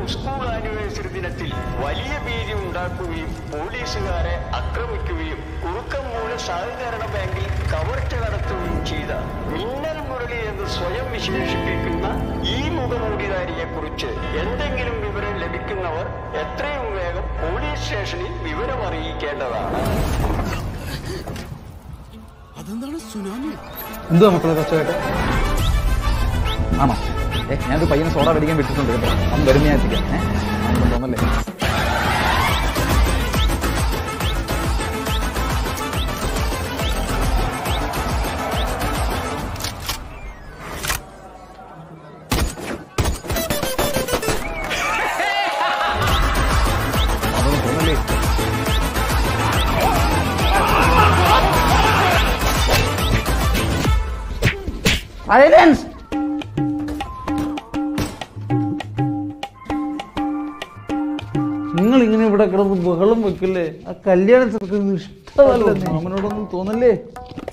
school anniversary ദിനത്തിൽ വലിയ ഭീതി ഉണ്ടാക്കുകയും പോലീസുകാരെ ആക്രമിക്കുകയും കുറുക്കമ്മൂല സഹകരണ ബാങ്കിൽ കവർച്ച നടത്തുകയും ചെയ്ത മിന്നൽ മുരളി എന്ന് സ്വയം വിശേഷിപ്പിക്കുന്ന ഈ മുഖമൂടിധാരിയെ കുറിച്ച് എന്തെങ്കിലും വിവരം ലഭിക്കുന്നവർ എത്രയും വേഗം പോലീസ് സ്റ്റേഷനിൽ വിവരം അറിയിക്കേണ്ടതാണ് എന്തുവാ മക്കളെ കച്ചവടം ആണോ ഏ ഞാനൊരു പയ്യനെ സോഡ മേടിക്കാൻ വിട്ടിട്ടുണ്ട് കേട്ടോ അവൻ വരുന്ന ഞാൻ എത്തിക്കാം ഏ ആണെന്ന് തോന്നല്ലേ അതൊന്നും തോന്നല്ലേ സൈലൻസ് നിങ്ങൾ ഇങ്ങനെ ഇവിടെ കിടന്ന് ബഹളം വെക്കില്ലേ ആ കല്യാണ ചെറുക്കന് ഇഷ്ടമല്ല മാമനോടൊന്നും തോന്നല്ലേ